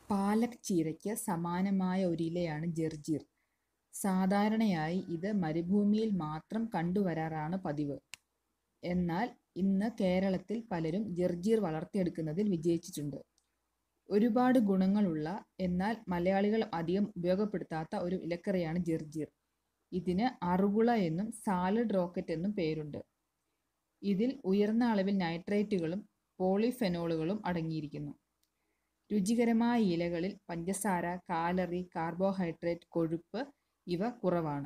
പാലക് ചീരയ്ക്ക് സമാനമായ ഒരിലയാണ് ജർജീർ. സാധാരണയായി ഇത് മരുഭൂമിയിൽ മാത്രം കണ്ടുവരാറാണ് പതിവ്. എന്നാൽ ഇന്ന് കേരളത്തിൽ പലരും ജർജീർ വളർത്തിയെടുക്കുന്നതിൽ വിജയിച്ചിട്ടുണ്ട്. ഒരുപാട് ഗുണങ്ങളുള്ള എന്നാൽ മലയാളികൾ അധികം ഉപയോഗപ്പെടുത്താത്ത ഒരു ഇലക്കറിയാണ് ജർജീർ. ഇതിന് അറുകുള എന്നും സാലഡ് റോക്കറ്റ് എന്നും പേരുണ്ട്. ഇതിൽ ഉയർന്ന അളവിൽ നൈട്രേറ്റുകളും പോളിഫെനോളുകളും അടങ്ങിയിരിക്കുന്നു. രുചികരമായ ഇലകളിൽ പഞ്ചസാര, കാലറി, കാർബോഹൈഡ്രേറ്റ്, കൊഴുപ്പ് ഇവ കുറവാണ്.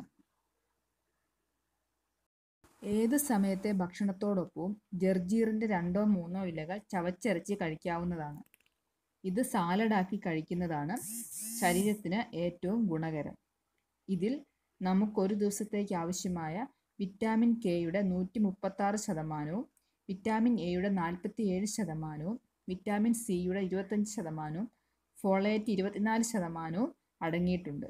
ഏത് സമയത്തെ ഭക്ഷണത്തോടൊപ്പവും ജർജീറിന്റെ രണ്ടോ മൂന്നോ ഇലകൾ ചവച്ചരച്ച് കഴിക്കാവുന്നതാണ്. ഇത് സാലഡാക്കി കഴിക്കുന്നതാണ് ശരീരത്തിന് ഏറ്റവും ഗുണകരം. ഇതിൽ നമുക്കൊരു ദിവസത്തേക്കാവശ്യമായ വിറ്റാമിൻ കെയുടെ നൂറ്റിമുപ്പത്താറ് ശതമാനവും വിറ്റാമിൻ എയുടെ നാൽപ്പത്തിയേഴ് ശതമാനവും വിറ്റാമിൻ സിയുടെ ഇരുപത്തഞ്ച് ശതമാനവും ഫോളേറ്റ് ഇരുപത്തിനാല് ശതമാനവും അടങ്ങിയിട്ടുണ്ട്.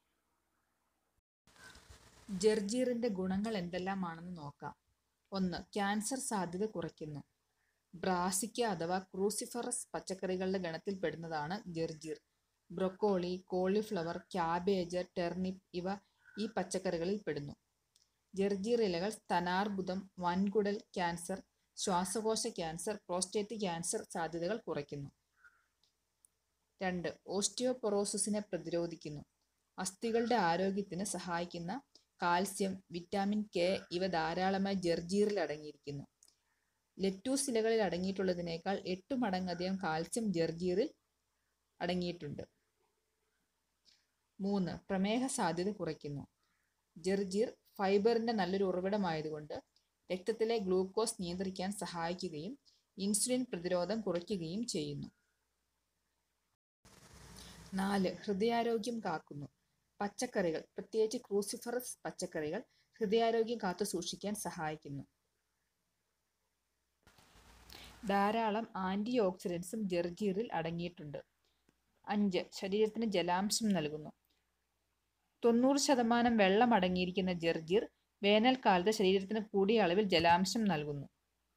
ജർജീറിന്റെ ഗുണങ്ങൾ എന്തെല്ലാമാണെന്ന് നോക്കാം. ഒന്ന്. ക്യാൻസർ സാധ്യത കുറയ്ക്കുന്നു. ബ്രാസിക്ക അഥവാ ക്രൂസിഫറസ് പച്ചക്കറികളുടെ ഗണത്തിൽപ്പെടുന്നതാണ് ജർജീർ. ബ്രൊക്കോളി, കോളിഫ്ലവർ, ക്യാബേജ്, ടെർനിപ്പ് ഇവ ഈ പച്ചക്കറികളിൽ പെടുന്നു. ജർജീർ ഇലകൾ സ്തനാർബുദം, വൻകുടൽ ക്യാൻസർ, ശ്വാസകോശ ക്യാൻസർ, പ്രോസ്റ്റേറ്റ് ക്യാൻസർ സാധ്യതകൾ കുറയ്ക്കുന്നു. രണ്ട്. ഓസ്റ്റിയോപൊറോസിസിനെ പ്രതിരോധിക്കുന്നു. അസ്ഥികളുടെ ആരോഗ്യത്തിന് സഹായിക്കുന്ന കാൽസ്യം, വിറ്റാമിൻ കെ ഇവ ധാരാളമായി ജർജീറിൽ അടങ്ങിയിരിക്കുന്നു. ലെറ്റൂസ് ഇലകളിൽ അടങ്ങിയിട്ടുള്ളതിനേക്കാൾ എട്ടു മടങ്ങധികം കാൽസ്യം ജർജീറിൽ അടങ്ങിയിട്ടുണ്ട്. മൂന്ന്. പ്രമേഹ സാധ്യത കുറയ്ക്കുന്നു. ജർജീർ ഫൈബറിന്റെ നല്ലൊരു ഉറവിടമായതുകൊണ്ട് രക്തത്തിലെ ഗ്ലൂക്കോസ് നിയന്ത്രിക്കാൻ സഹായിക്കുകയും ഇൻസുലിൻ പ്രതിരോധം കുറയ്ക്കുകയും ചെയ്യുന്നു. നാല്. ഹൃദയാരോഗ്യം കാക്കുന്നു. പച്ചക്കറികൾ പ്രത്യേകിച്ച് ക്രൂസിഫറസ് പച്ചക്കറികൾ ഹൃദയാരോഗ്യം കാത്തുസൂക്ഷിക്കാൻ സഹായിക്കുന്നു. ധാരാളം ആന്റിഓക്സിഡന്റ്സും ജർജീറിൽ അടങ്ങിയിട്ടുണ്ട്. അഞ്ച്. ശരീരത്തിന് ജലാംശം നൽകുന്നു. തൊണ്ണൂറ് ശതമാനം വെള്ളം അടങ്ങിയിരിക്കുന്ന ജർജീർ വേനൽക്കാലത്ത് ശരീരത്തിന് കൂടിയ അളവിൽ ജലാംശം നൽകുന്നു.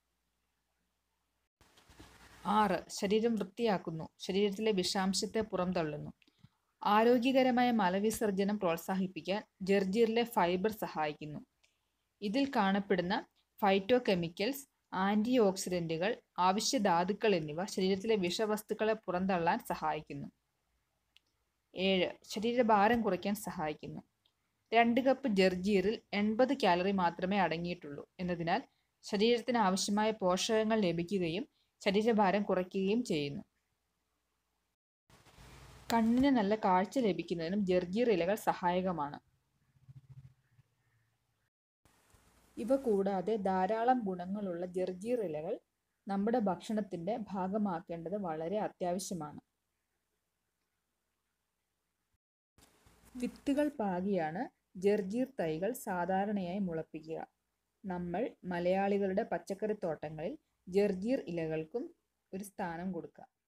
ആറ്. ശരീരം വൃത്തിയാക്കുന്നു. ശരീരത്തിലെ വിഷാംശത്തെ പുറംതള്ളുന്നു. ആരോഗ്യകരമായ മലവിസർജ്ജനം പ്രോത്സാഹിപ്പിക്കാൻ ജർജീറിലെ ഫൈബർ സഹായിക്കുന്നു. ഇതിൽ കാണപ്പെടുന്ന ഫൈറ്റോകെമിക്കൽസ്, ആന്റിഓക്സിഡന്റുകൾ, അവശ്യധാതുക്കൾ എന്നിവ ശരീരത്തിലെ വിഷവസ്തുക്കളെ പുറന്തള്ളാൻ സഹായിക്കുന്നു. ഏഴ്. ശരീരഭാരം കുറയ്ക്കാൻ സഹായിക്കുന്നു. രണ്ട് കപ്പ് ജർജീറിൽ എൺപത് കാലറി മാത്രമേ അടങ്ങിയിട്ടുള്ളൂ എന്നതിനാൽ ശരീരത്തിന് ആവശ്യമായ പോഷകങ്ങൾ ലഭിക്കുകയും ശരീരഭാരം കുറയ്ക്കുകയും ചെയ്യുന്നു. കണ്ണിന് നല്ല കാഴ്ച ലഭിക്കുന്നതിനും ജർജീർ ഇലകൾ സഹായകമാണ്. ഇവ കൂടാതെ ധാരാളം ഗുണങ്ങളുള്ള ജർജീർ ഇലകൾ നമ്മുടെ ഭക്ഷണത്തിന്റെ ഭാഗമാക്കേണ്ടത് വളരെ അത്യാവശ്യമാണ്. വിത്തുകൾ പാകിയാണ് ജർജീർ തൈകൾ സാധാരണയായി മുളപ്പിക്കുക. നമ്മൾ മലയാളികളുടെ പച്ചക്കറിത്തോട്ടങ്ങളിൽ ജർജീർ ഇലകൾക്കും ഒരു സ്ഥാനം കൊടുക്കാം.